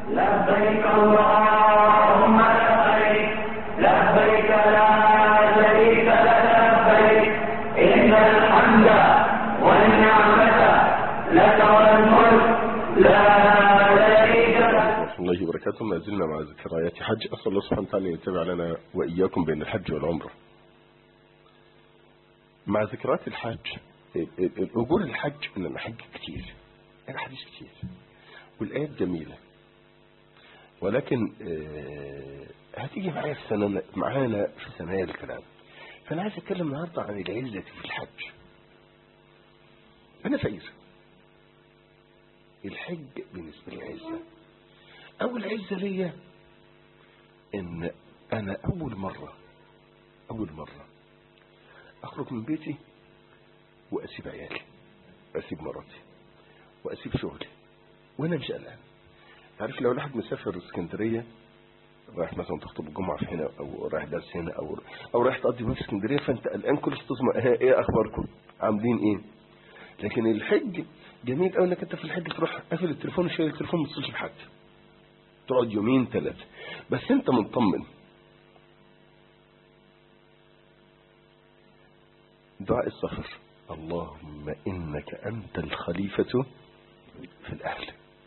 لبيك اللهم لبيك لبيك لا شريك لك لبيك إن الحمد والنعمة لك والملك لا شريك لك ورحمة الله وبركاته ما زلنا مع ذكريات حج أسأل الله سبحانه وتعالى أن يتبع لنا وإياكم بين الحج والعمرة مع ذكريات الحج ال- ال- الأجور الحج إن الحج كتير الأحاديث كتير والآيات جميلة ولكن آه، هتيجي معايا في سنة معانا في ثنايا الكلام فأنا عايز أتكلم النهاردة عن العزة في الحج أنا فقير الحج بالنسبة لي عزة أول عزة ليا إن أنا أول مرة أول مرة أخرج من بيتي وأسيب عيالي أسيب مراتي وأسيب شغلي وأنا مش قلقان عارف لو الواحد مسافر اسكندرية رايح مثلا تخطب الجمعة في هنا أو رايح درس هنا أو أو رايح تقضي يوم في اسكندرية فأنت قلقان كل تسمع إيه, إيه أخباركم عاملين إيه لكن الحج جميل قوي انك انت في الحج تروح قافل التليفون وشايل التليفون ما تتصلش بحد تقعد يومين ثلاثة بس انت مطمن دعاء السفر اللهم انك انت الخليفة في الاهل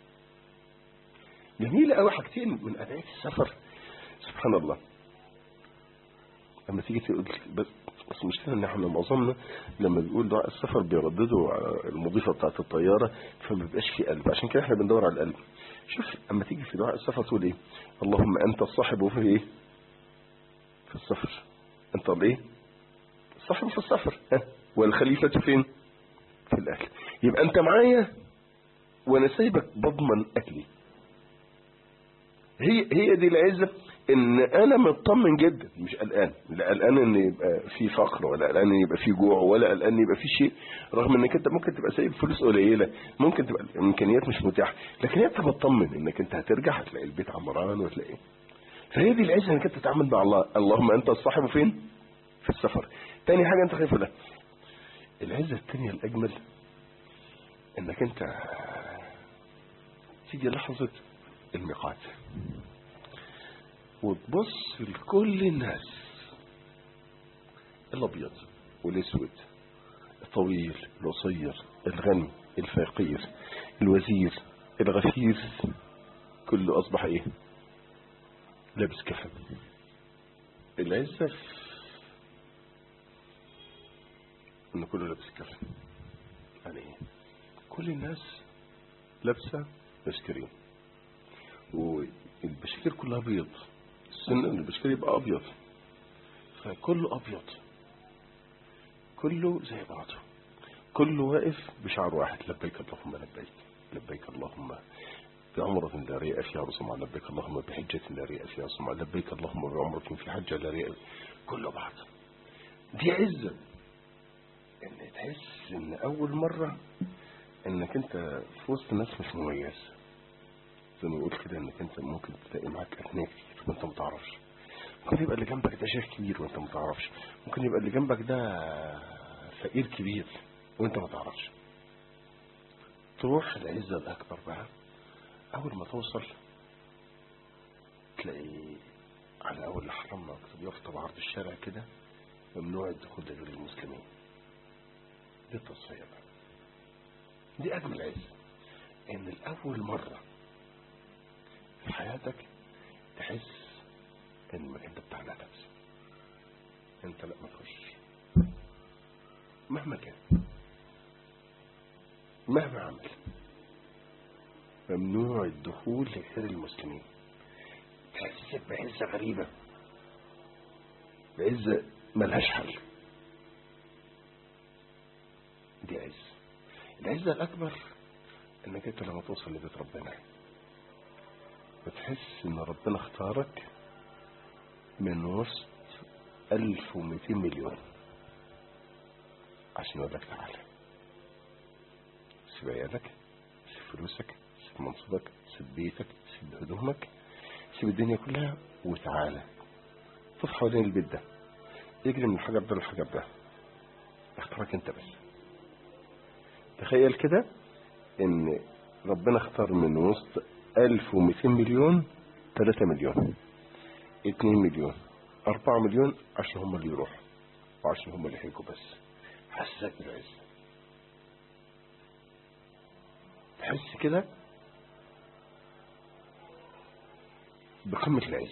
جميلة قوي حاجتين من ادعية السفر سبحان الله لما تيجي تقول بس بس المشكلة ان احنا معظمنا لما بيقول دعاء السفر بيرددوا على المضيفة بتاعت الطيارة فما بيبقاش في قلب عشان كده احنا بندور على القلب شوف اما تيجي في دعاء السفر تقول ايه اللهم انت الصاحب وفي ايه في السفر انت الايه الصاحب في السفر ها والخليفة فين في الاهل يبقى انت معايا وانا سايبك بضمن اكلي هي هي دي العزة ان انا مطمن جدا مش قلقان لا قلقان ان يبقى في فقر ولا قلقان ان يبقى في جوع ولا قلقان ان يبقى في شيء رغم انك انت ممكن تبقى سايب فلوس قليله ممكن تبقى الامكانيات مش متاحه لكن انت مطمن انك انت هترجع هتلاقي البيت عمران وتلاقي فهي دي العزه انك انت تتعامل مع الله اللهم انت الصاحب فين في السفر تاني حاجه انت خايف لها العزه الثانيه الاجمل انك انت تيجي لحظه الميقات وتبص لكل الناس الابيض والاسود الطويل القصير الغني الفقير الوزير الغفير كله اصبح ايه لابس كفن العزة ان كله لابس كفن يعني ايه كل الناس لابسه بشكرين والبشكير كلها بيض السن البشكير يبقى ابيض فكله ابيض كله زي بعضه كله واقف بشعر واحد لبيك اللهم لبيك لبيك اللهم بعمرة لا رياء فيها وسمع لبيك اللهم بحجة لا رياء فيها وسمع لبيك اللهم بعمرة في حجة لا رياء كله بعض دي عزة ان تحس ان اول مرة انك انت في وسط ناس مش مميز زي ما يقول كده انك انت ممكن تلاقي معاك اغنياء كتير وانت ما تعرفش ممكن يبقى اللي جنبك ده شيخ كبير وانت ما تعرفش ممكن يبقى اللي جنبك ده فقير كبير وانت ما تعرفش تروح العزة الأكبر بقى أول ما توصل تلاقي على أول الحرم مكتوب يافطة بعرض الشارع كده ممنوع الدخول لغير المسلمين دي التصفية بقى دي أجمل عزة إن الأول مرة في حياتك تحس إن المكان ده بتاع نفسك أنت لا ما تخش مهما كان مهما عمل ممنوع الدخول لغير المسلمين تحس بعزة غريبة بعزة ملهاش حل دي عزة العزة الأكبر إنك أنت لما توصل لبيت ربنا بتحس إن ربنا اختارك من وسط 1200 مليون عشان يقول لك تعالى سيب عيالك سيب فلوسك سيب منصبك سيب بيتك سيب هدومك سيب الدنيا كلها وتعالى طف حوالين البيت ده اجري من الحجر ده للحجر ده اختارك انت بس تخيل كده ان ربنا اختار من وسط 1200 مليون 3 مليون 2 مليون 4 مليون عشان هم اللي يروحوا وعشان هم اللي هيجوا بس حسسك بالعز تحس كده بقمة العز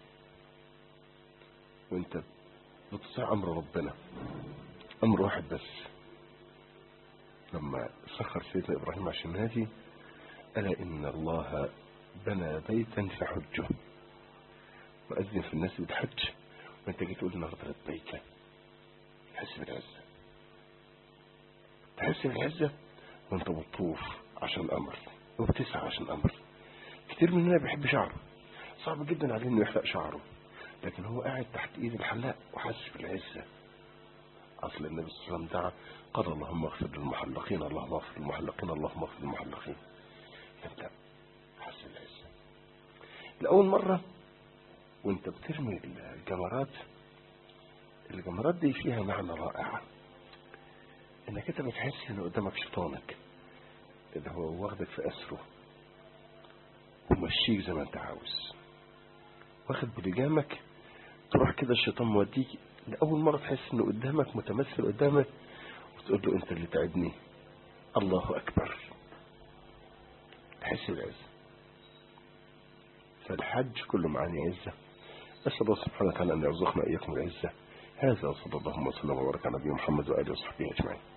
وانت بتطيع امر ربنا امر واحد بس لما سخر سيدنا ابراهيم عشان هذه الا ان الله بنى بيتا فحجه وأذن في الناس بتحج وانت جيت تقول النهارده لبيك تحس بالعزة تحس بالعزة وانت بتطوف عشان الأمر وبتسعى عشان الأمر كتير مننا بيحب شعره صعب جدا عليه انه يحلق شعره لكن هو قاعد تحت ايد الحلاق وحاسس بالعزة اصل النبي صلى الله عليه وسلم دعا قال اللهم اغفر للمحلقين اللهم اغفر للمحلقين اللهم اغفر للمحلقين فانت حاسس بالعزة لأول مرة وانت بترمي الجمرات الجمرات دي فيها معنى رائع انك انت بتحس ان قدامك شيطانك اللي هو واخدك في اسره ومشيك زي ما انت عاوز واخد بلجامك تروح كده الشيطان موديك لأول مرة تحس انه قدامك متمثل قدامك وتقول له انت اللي تعبني الله اكبر تحس بالعزة فالحج كله معاني عزة أسأل الله سبحانه وتعالى أن يرزقنا إياكم العزة هذا وصلى الله وسلم وبارك على نبينا محمد وآله وصحبه أجمعين